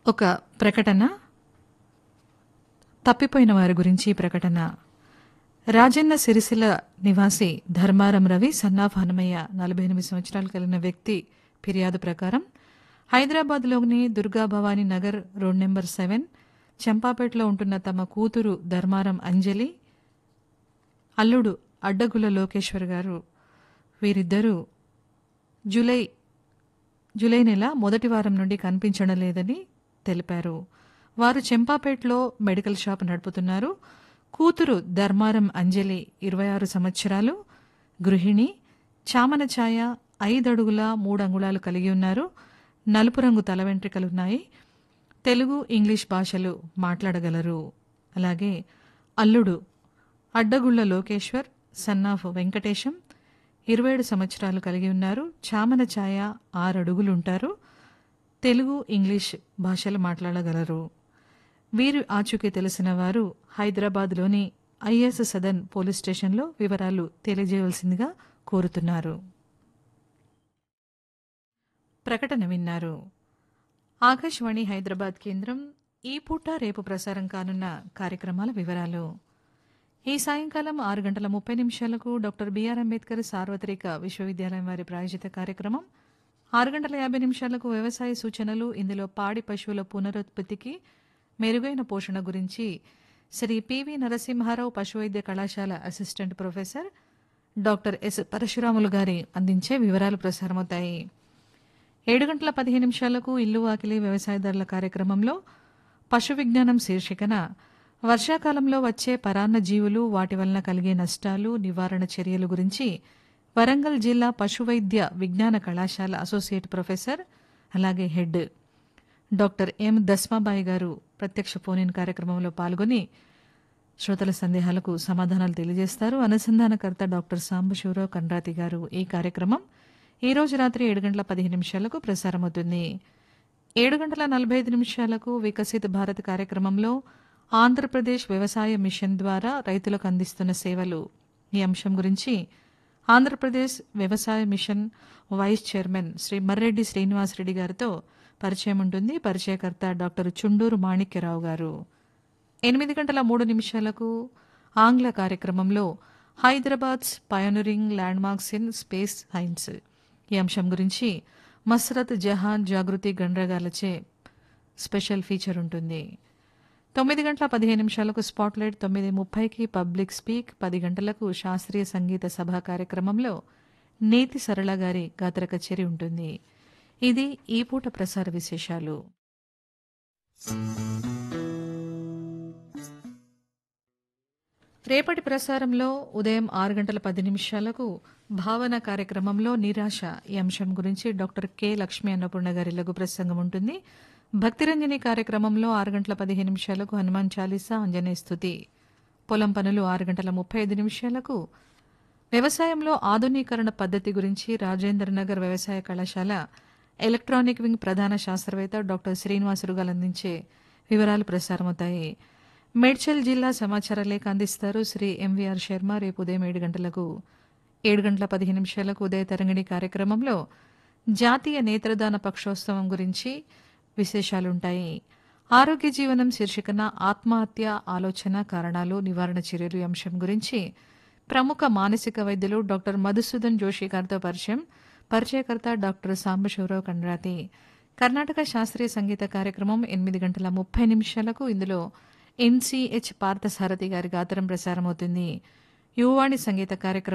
ఒక ప్రకటన తప్పిపోయిన వారి గురించి ఈ ప్రకటన రాజన్న సిరిసిల్ల నివాసి ధర్మారం రవి సన్నాఫ్ హనుమయ్య నలభై ఎనిమిది సంవత్సరాలు కలిగిన వ్యక్తి ఫిర్యాదు ప్రకారం హైదరాబాద్లోని Durga Bhavani Nagar road number seven చంపాపేటలో ఉంటున్న తమ కూతురు ధర్మారం అంజలి అల్లుడు అడ్డగుల లోకేశ్వర్ గారు వీరిద్దరూ జూలై జూలై నెల మొదటి వారం నుండి కనిపించడం లేదని తెలిపారు వారు చెంపాపేటలో మెడికల్ షాప్ నడుపుతున్నారు కూతురు ధర్మారం అంజలి ఇరవై ఆరు సంవత్సరాలు గృహిణి చామన ఛాయ ఐదడుగుల మూడు అంగుళాలు కలిగి ఉన్నారు నలుపు రంగు తల వెంట్రుకలున్నాయి తెలుగు ఇంగ్లీష్ భాషలు మాట్లాడగలరు అలాగే అల్లుడు అడ్డగుళ్ల లోకేశ్వర్ సన్నాఫ్ వెంకటేశం ఇరవై ఏడు సంవత్సరాలు కలిగి ఉన్నారు చామన ఛాయ ఆరు అడుగులుంటారు తెలుగు ఇంగ్లీష్ భాషలు మాట్లాడగలరు వీరు ఆచూకీ తెలిసిన వారు హైదరాబాద్లోని ఐఎస్ సదన్ పోలీస్ స్టేషన్లో వివరాలు తెలియజేయవలసిందిగా కోరుతున్నారు ప్రకటన విన్నారు ఆకాశవాణి హైదరాబాద్ కేంద్రం ఈ పూట రేపు ప్రసారం కానున్న కార్యక్రమాల వివరాలు ఈ సాయంకాలం ఆరు గంటల ముప్పై నిమిషాలకు డాక్టర్ బిఆర్ అంబేద్కర్ సార్వత్రిక విశ్వవిద్యాలయం వారి ప్రాయోజిత కార్యక్రమం ఆరు గంటల యాభై నిమిషాలకు వ్యవసాయ సూచనలు ఇందులో పాడి పశువుల పునరుత్పత్తికి మెరుగైన పోషణ గురించి శ్రీ పివి నరసింహారావు పశువైద్య కళాశాల assistant professor doctor S Parasuramulu గారి అందించే వివరాలు ప్రసారమవుతాయి ఏడు గంటల పదిహేను నిమిషాలకు ఇల్లు వాకిలి వ్యవసాయదారుల కార్యక్రమంలో పశు విజ్ఞానం శీర్షికన వర్షాకాలంలో వచ్చే పరాన్న జీవులు వాటి వలన కలిగే నష్టాలు నివారణ చర్యలు గురించి వరంగల్ జిల్లా పశువైద్య విజ్ఞాన కళాశాల అసోసియేట్ ప్రొఫెసర్ అలాగే హెడ్ డాక్టర్ ఎం దస్మాబాయి గారు ప్రత్యక్ష ఫోన్ కార్యక్రమంలో పాల్గొని శ్రోతల సందేహాలకు సమాధానాలు తెలియజేస్తారు అనుసంధానకర్త డాక్టర్ సాంబశివరావు కండ్రాతి గారు ఈ కార్యక్రమం ఈ రోజు రాత్రి ఏడు గంటల పదిహేను నిమిషాలకు ప్రసారమవుతుంది ఏడు గంటల నలభై ఐదు నిమిషాలకు వికసిత్ భారత్ కార్యక్రమంలో ఆంధ్రప్రదేశ్ వ్యవసాయ మిషన్ ద్వారా రైతులకు అందిస్తున్న సేవలు ఈ అంశం గురించి ఆంధ్రప్రదేశ్ వ్యవసాయ mission vice chairman Shri Marreddy Srinivasareddy గారితో పరిచయం ఉంటుంది పరిచయకర్త డాక్టర్ చుండూరు మాణిక్యరావు గారు ఎనిమిది గంటల మూడు నిమిషాలకు ఆంగ్ల కార్యక్రమంలో Hyderabad's pioneering landmarks in space science ఈ అంశం గురించి మస్రత్ జహాన్ జాగృతి గండ్రగాలచే స్పెషల్ ఫీచర్ ఉంటుంది తొమ్మిది గంటల పదిహేను నిమిషాలకు స్పాట్లైట్ తొమ్మిది ముప్పైకి పబ్లిక్ స్పీక్ పది గంటలకు శాస్త్రీయ సంగీత సభ కార్యక్రమంలో నేతి సరళ గారి గాత్ర కచేరి ఉంటుంది ఇది ఈ పూట ప్రసార విశేషాలు రేపటి ప్రసారంలో ఉదయం ఆరు గంటల పది నిమిషాలకు భావన కార్యక్రమంలో నిరాశ ఈ అంశం గురించి డాక్టర్ కె లక్ష్మీ అన్నపూర్ణ గారి లఘు ప్రసంగం ఉంటుంది భక్తిరంజని కార్యక్రమంలో ఆరు గంటల పదిహేను నిమిషాలకు హనుమాన్ చాలీసా ఆంజనేయ స్థుతి పొలం పనులు ఆరు గంటల ముప్పై ఐదు నిమిషాలకు వ్యవసాయంలో ఆధునీకరణ పద్ధతి గురించి రాజేంద్ర నగర్ వ్యవసాయ కళాశాల ఎలక్ట్రానిక్ వింగ్ ప్రధాన శాస్త్రవేత్త డాక్టర్ శ్రీనివాసులు గారు అందించే వివరాలు ప్రసారమవుతాయి మేడ్చల్ జిల్లా సమాచార లేఖ అందిస్తారు శ్రీ ఎంవీఆర్ శర్మ రేపు ఉదయం ఏడు గంటలకు ఏడు గంటల పదిహేను నిమిషాలకు ఉదయ తరంగిణి కార్యక్రమంలో జాతీయ నేత్రదాన పక్షోత్సవం గురించి విశేషాలుంటాయి ఆరోగ్య జీవనం శీర్షికన ఆత్మహత్య ఆలోచన కారణాలు నివారణ చర్యలు అంశం గురించి ప్రముఖ మానసిక వైద్యులు డాక్టర్ మధుసూదన్ జోషి గారితో పరిచయం పరిచయకర్త డాక్టర్ సాంబశివరావు కండ్రాతి కర్ణాటక శాస్త్రీయ సంగీత కార్యక్రమం ఎనిమిది గంటల ముప్పై నిమిషాలకు ఇందులో ఎన్సీహెచ్ పార్థసారథి గారి గాత్రం ప్రసారమవుతుంది యువవాణి సంగీత కార్యక్రమం